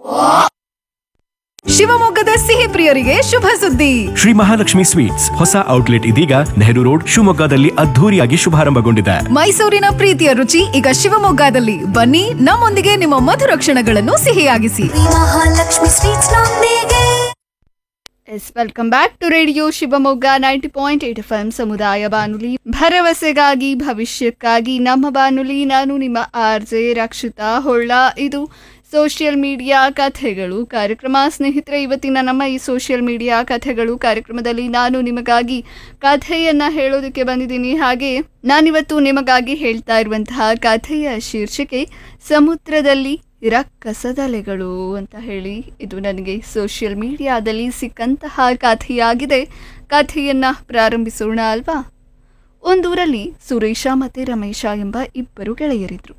ಶಿವಮೊಗ್ಗದ ಸಿಹಿ ಪ್ರಿಯರಿಗೆ ಶುಭ ಸುದ್ದಿ ಶ್ರೀ ಮಹಾಲಕ್ಷ್ಮಿ ಸ್ವೀಟ್ಸ್ ಹೊಸ ಔಟ್ಲೆಟ್ ಇದೀಗ ನೆಹರು ರೋಡ್ ಶಿವಮೊಗ್ಗದಲ್ಲಿ ಅದ್ಧೂರಿಯಾಗಿ ಶುಭಾರಂಭಗೊಂಡಿದೆ ಮೈಸೂರಿನ ಪ್ರೀತಿಯ ರುಚಿ ಈಗ ಶಿವಮೊಗ್ಗದಲ್ಲಿ ಬನ್ನಿ ನಮ್ಮೊಂದಿಗೆ ನಿಮ್ಮ ಮಧುರ ಕ್ಷಣಗಳನ್ನು ಸಿಹಿಯಾಗಿಸಿ ಮಹಾಲಕ್ಷ್ಮಿ ಸ್ವೀಟ್ಸ್ ನೊಂದಿಗೆ yes welcome back to radio Shivamogga ninety point eight F M ಸಮುದಾಯ ಬಾನುಲಿ ಭರವಸೆಗಾಗಿ ಭವಿಷ್ಯಕ್ಕಾಗಿ ನಮ್ಮ ಬಾನುಲಿ ನಾನು ನಿಮ್ಮ ಆರ್ ಜೆ ರಕ್ಷಿತಾ ಹೊಳ್ಳ ಇದು ಸೋಷಿಯಲ್ ಮೀಡಿಯಾ ಕಥೆಗಳು ಕಾರ್ಯಕ್ರಮ ಸ್ನೇಹಿತರೆ ಇವತ್ತಿನ ನಮ್ಮ ಈ ಸೋಷಿಯಲ್ ಮೀಡಿಯಾ ಕಥೆಗಳು ಕಾರ್ಯಕ್ರಮದಲ್ಲಿ ನಾನು ನಿಮಗಾಗಿ ಕಥೆಯನ್ನ ಹೇಳೋದಕ್ಕೆ ಬಂದಿದ್ದೀನಿ ಹಾಗೆ ನಾನಿವತ್ತು ನಿಮಗಾಗಿ ಹೇಳ್ತಾ ಇರುವಂತಹ ಕಥೆಯ ಶೀರ್ಷಿಕೆ ಸಮುದ್ರದಲ್ಲಿ ರಕ್ಕಸದಲೆಗಳು ಅಂತ ಹೇಳಿ ಇದು ನನಗೆ ಸೋಷಿಯಲ್ ಮೀಡಿಯಾದಲ್ಲಿ ಸಿಕ್ಕಂತಹ ಕಥೆಯಾಗಿದೆ ಕಥೆಯನ್ನ ಪ್ರಾರಂಭಿಸೋಣ ಅಲ್ವಾ ಒಂದೂರಲ್ಲಿ ಸುರೇಶ ಮತ್ತು ರಮೇಶ ಎಂಬ ಇಬ್ಬರು ಗೆಳೆಯರಿದ್ರು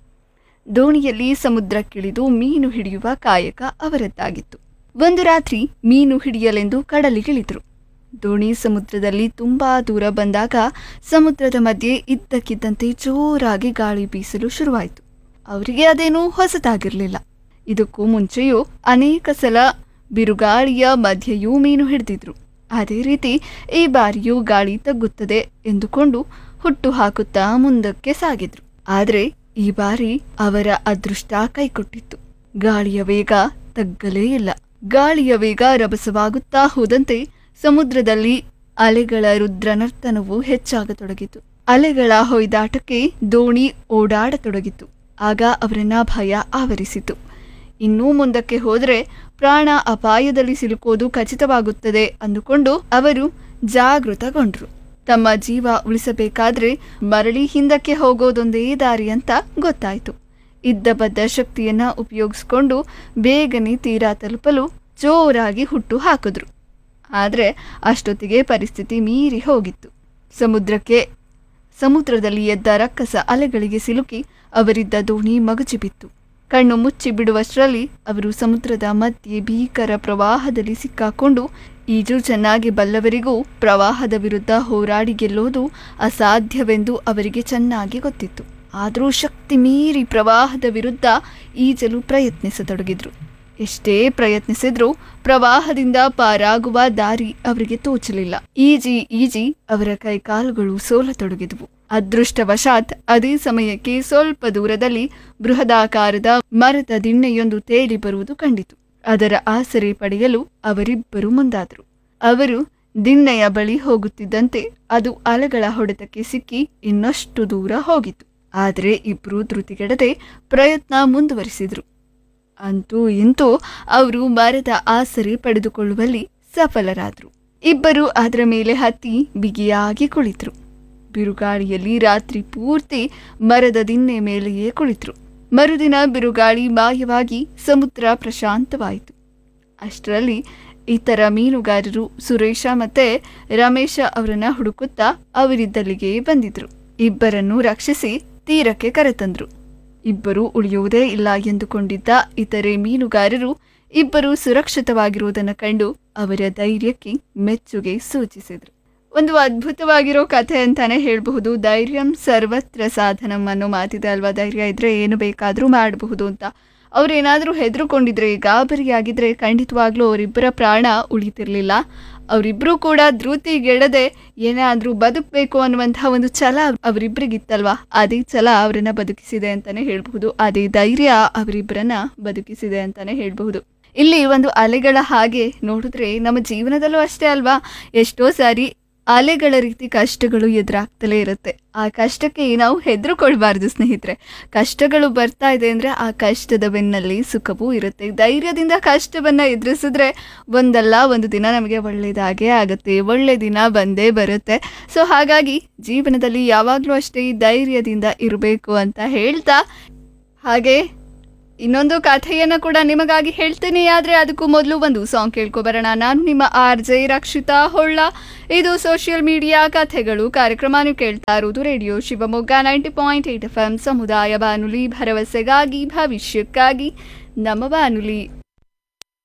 ದೋಣಿಯಲ್ಲಿ ಸಮುದ್ರಕ್ಕಿಳಿದು ಮೀನು ಹಿಡಿಯುವ ಕಾಯಕ ಅವರದ್ದಾಗಿತ್ತು ಒಂದು ರಾತ್ರಿ ಮೀನು ಹಿಡಿಯಲೆಂದು ಕಡಲಿಗಿಳಿದ್ರು ದೋಣಿ ಸಮುದ್ರದಲ್ಲಿ ತುಂಬಾ ದೂರ ಬಂದಾಗ ಸಮುದ್ರದ ಮಧ್ಯೆ ಇದ್ದಕ್ಕಿದ್ದಂತೆ ಜೋರಾಗಿ ಗಾಳಿ ಬೀಸಲು ಶುರುವಾಯಿತು ಅವರಿಗೆ ಅದೇನೂ ಹೊಸತಾಗಿರಲಿಲ್ಲ ಇದಕ್ಕೂ ಮುಂಚೆಯೂ ಅನೇಕ ಸಲ ಬಿರುಗಾಳಿಯ ಮಧ್ಯೆಯೂ ಮೀನು ಹಿಡಿದಿದ್ರು ಅದೇ ರೀತಿ ಈ ಬಾರಿಯೂ ಗಾಳಿ ತಗ್ಗುತ್ತದೆ ಎಂದುಕೊಂಡು ಹುಟ್ಟು ಹಾಕುತ್ತಾ ಮುಂದಕ್ಕೆ ಸಾಗಿದ್ರು ಆದರೆ ಈ ಬಾರಿ ಅವರ ಅದೃಷ್ಟ ಕೈಕೊಟ್ಟಿತ್ತು ಗಾಳಿಯ ವೇಗ ತಗ್ಗಲೇ ಇಲ್ಲ ಗಾಳಿಯ ವೇಗ ರಭಸವಾಗುತ್ತಾ ಹೋದಂತೆ ಸಮುದ್ರದಲ್ಲಿ ಅಲೆಗಳ ರುದ್ರನರ್ತನವು ಹೆಚ್ಚಾಗತೊಡಗಿತು ಅಲೆಗಳ ಹೊಯ್ದಾಟಕ್ಕೆ ದೋಣಿ ಓಡಾಡತೊಡಗಿತು ಆಗ ಅವರನ್ನ ಭಯ ಆವರಿಸಿತು ಇನ್ನೂ ಮುಂದಕ್ಕೆ ಹೋದರೆ ಪ್ರಾಣ ಅಪಾಯದಲ್ಲಿ ಸಿಲುಕೋದು ಖಚಿತವಾಗುತ್ತದೆ ಅಂದುಕೊಂಡು ಅವರು ಜಾಗೃತಗೊಂಡ್ರು ತಮ್ಮ ಜೀವ ಉಳಿಸಬೇಕಾದ್ರೆ ಮರಳಿ ಹಿಂದಕ್ಕೆ ಹೋಗೋದೊಂದೇ ದಾರಿ ಅಂತ ಗೊತ್ತಾಯ್ತು ಇದ್ದ ಬದ್ದ ಶಕ್ತಿಯನ್ನ ಉಪಯೋಗಿಸ್ಕೊಂಡು ಬೇಗನೆ ತೀರಾ ತಲುಪಲು ಜೋರಾಗಿ ಹುಟ್ಟು ಹಾಕಿದ್ರು ಆದರೆ ಅಷ್ಟೊತ್ತಿಗೆ ಪರಿಸ್ಥಿತಿ ಮೀರಿ ಹೋಗಿತ್ತು ಸಮುದ್ರಕ್ಕೆ ಸಮುದ್ರದಲ್ಲಿ ಎದ್ದ ರಕ್ಕಸ ಅಲೆಗಳಿಗೆ ಸಿಲುಕಿ ಅವರಿದ್ದ ದೋಣಿ ಮಗುಚಿ ಬಿತ್ತು ಕಣ್ಣು ಮುಚ್ಚಿ ಬಿಡುವಷ್ಟರಲ್ಲಿ ಅವರು ಸಮುದ್ರದ ಮಧ್ಯೆ ಭೀಕರ ಪ್ರವಾಹದಲ್ಲಿ ಸಿಕ್ಕಾಕೊಂಡು ಈಜು ಚೆನ್ನಾಗಿ ಬಲ್ಲವರಿಗೂ ಪ್ರವಾಹದ ವಿರುದ್ಧ ಹೋರಾಡಿ ಗೆಲ್ಲೋದು ಅಸಾಧ್ಯವೆಂದು ಅವರಿಗೆ ಚೆನ್ನಾಗಿ ಗೊತ್ತಿತ್ತು ಆದರೂ ಶಕ್ತಿ ಮೀರಿ ಪ್ರವಾಹದ ವಿರುದ್ಧ ಈಜಲು ಪ್ರಯತ್ನಿಸತೊಡಗಿದ್ರು ಎಷ್ಟೇ ಪ್ರಯತ್ನಿಸಿದ್ರೂ ಪ್ರವಾಹದಿಂದ ಪಾರಾಗುವ ದಾರಿ ಅವರಿಗೆ ತೋಚಲಿಲ್ಲ ಈಜಿ ಈಜಿ ಅವರ ಕೈಕಾಲುಗಳು ಸೋಲತೊಡಗಿದವು ಅದೃಷ್ಟವಶಾತ್ ಅದೇ ಸಮಯಕ್ಕೆ ಸ್ವಲ್ಪ ದೂರದಲ್ಲಿ ಬೃಹದಾಕಾರದ ಮರದ ದಿಣ್ಣೆಯೊಂದು ತೇಲಿ ಬರುವುದು ಕಂಡಿತು ಅದರ ಆಸರೆ ಪಡೆಯಲು ಅವರಿಬ್ಬರು ಮುಂದಾದರು ಅವರು ದಿಣ್ಣೆಯ ಬಳಿ ಹೋಗುತ್ತಿದ್ದಂತೆ ಅದು ಅಲೆಗಳ ಹೊಡೆತಕ್ಕೆ ಸಿಕ್ಕಿ ಇನ್ನಷ್ಟು ದೂರ ಹೋಗಿತು ಆದರೆ ಇಬ್ಬರು ಧೃತಿಗೆಡದೆ ಪ್ರಯತ್ನ ಮುಂದುವರಿಸಿದ್ರು ಅಂತೂ ಇಂತೂ ಅವರು ಮರದ ಆಸರೆ ಪಡೆದುಕೊಳ್ಳುವಲ್ಲಿ ಸಫಲರಾದರು ಇಬ್ಬರು ಅದರ ಮೇಲೆ ಹತ್ತಿ ಬಿಗಿಯಾಗಿ ಕುಳಿತರು ಬಿರುಗಾಳಿಯಲ್ಲಿ ರಾತ್ರಿ ಪೂರ್ತಿ ಮರದ ದಿಣ್ಣೆ ಮೇಲೆಯೇ ಕುಳಿತರು ಮರುದಿನ ಬಿರುಗಾಳಿ ಮಾಯವಾಗಿ ಸಮುದ್ರ ಪ್ರಶಾಂತವಾಯಿತು ಅಷ್ಟರಲ್ಲಿ ಇತರ ಮೀನುಗಾರರು ಸುರೇಶ ಮತ್ತೆ ರಮೇಶ ಅವರನ್ನ ಹುಡುಕುತ್ತಾ ಅವರಿದ್ದಲ್ಲಿಗೆ ಬಂದಿದ್ರು ಇಬ್ಬರನ್ನು ರಕ್ಷಿಸಿ ತೀರಕ್ಕೆ ಕರೆತಂದ್ರು ಇಬ್ಬರು ಉಳಿಯುವುದೇ ಇಲ್ಲ ಎಂದುಕೊಂಡಿದ್ದ ಇತರೆ ಮೀನುಗಾರರು ಇಬ್ಬರು ಸುರಕ್ಷಿತವಾಗಿರುವುದನ್ನು ಕಂಡು ಅವರ ಧೈರ್ಯಕ್ಕೆ ಮೆಚ್ಚುಗೆ ಸೂಚಿಸಿದರು ಒಂದು ಅದ್ಭುತವಾಗಿರೋ ಕಥೆ ಅಂತಾನೆ ಹೇಳಬಹುದು ಧೈರ್ಯಂ ಸರ್ವತ್ರ ಸಾಧನಂ ಅನ್ನೋ ಮಾತಿದೆ ಅಲ್ವಾ ಧೈರ್ಯ ಇದ್ರೆ ಏನು ಬೇಕಾದರೂ ಮಾಡಬಹುದು ಅಂತ ಅವ್ರೇನಾದರೂ ಹೆದರುಕೊಂಡಿದ್ರೆ ಗಾಬರಿಯಾಗಿದ್ರೆ ಖಂಡಿತವಾಗ್ಲೂ ಅವರಿಬ್ಬರ ಪ್ರಾಣ ಉಳಿತಿರ್ಲಿಲ್ಲ ಅವರಿಬ್ಬರೂ ಕೂಡ ಧೃತಿಗೆಡದೆ ಏನಾದರೂ ಬದುಕಬೇಕು ಅನ್ನುವಂತಹ ಒಂದು ಛಲ ಅವರಿಬ್ಬರಿಗಿತ್ತಲ್ವಾ ಅದೇ ಛಲ ಅವರನ್ನ ಬದುಕಿಸಿದೆ ಅಂತಾನೆ ಹೇಳ್ಬಹುದು ಅದೇ ಧೈರ್ಯ ಅವರಿಬ್ಬರನ್ನ ಬದುಕಿಸಿದೆ ಅಂತಾನೆ ಹೇಳ್ಬಹುದು ಇಲ್ಲಿ ಒಂದು ಅಲೆಗಳ ಹಾಗೆ ನೋಡಿದ್ರೆ ನಮ್ಮ ಜೀವನದಲ್ಲೂ ಅಷ್ಟೇ ಅಲ್ವಾ ಎಷ್ಟೋ ಸಾರಿ ಅಲೆಗಳ ರೀತಿ ಕಷ್ಟಗಳು ಎದುರಾಗ್ತಲೇ ಇರುತ್ತೆ ಆ ಕಷ್ಟಕ್ಕೆ ನಾವು ಹೆದರುಕೊಳ್ಬಾರ್ದು ಸ್ನೇಹಿತರೆ ಕಷ್ಟಗಳು ಬರ್ತಾ ಇದೆ ಅಂದರೆ ಆ ಕಷ್ಟದ ಬೆನ್ನಲ್ಲಿ ಸುಖವೂ ಇರುತ್ತೆ ಧೈರ್ಯದಿಂದ ಕಷ್ಟವನ್ನು ಎದುರಿಸಿದ್ರೆ ಒಂದಲ್ಲ ಒಂದು ದಿನ ನಮಗೆ ಒಳ್ಳೆಯದಾಗೇ ಆಗುತ್ತೆ ಒಳ್ಳೆ ದಿನ ಬಂದೇ ಬರುತ್ತೆ ಸೊ ಹಾಗಾಗಿ ಜೀವನದಲ್ಲಿ ಯಾವಾಗಲೂ ಅಷ್ಟೇ ಈ ಧೈರ್ಯದಿಂದ ಇರಬೇಕು ಅಂತ ಹೇಳ್ತಾ ಹಾಗೆ ಇನ್ನೊಂದು ಕಥೆಯನ್ನು ಕೂಡ ನಿಮಗಾಗಿ ಹೇಳ್ತೀನಿ ಆದರೆ ಅದಕ್ಕೂ ಮೊದಲು ಒಂದು ಸಾಂಗ್ ಕೇಳ್ಕೊಬರೋಣ ನಾನು ನಿಮ್ಮ ಆರ್ ಜೆ ರಕ್ಷಿತಾ ಹೊಳ್ಳ ಇದು ಸೋಷಿಯಲ್ ಮೀಡಿಯಾ ಕಥೆಗಳು ಕಾರ್ಯಕ್ರಮ ನೀವು ಕೇಳ್ತಾ ಇರೋದು radio Shivamogga ninety point eight F M ಸಮುದಾಯ ಬಾನುಲಿ ಭರವಸೆಗಾಗಿ ಭವಿಷ್ಯಕ್ಕಾಗಿ ನಮ್ಮ ಬಾನುಲಿ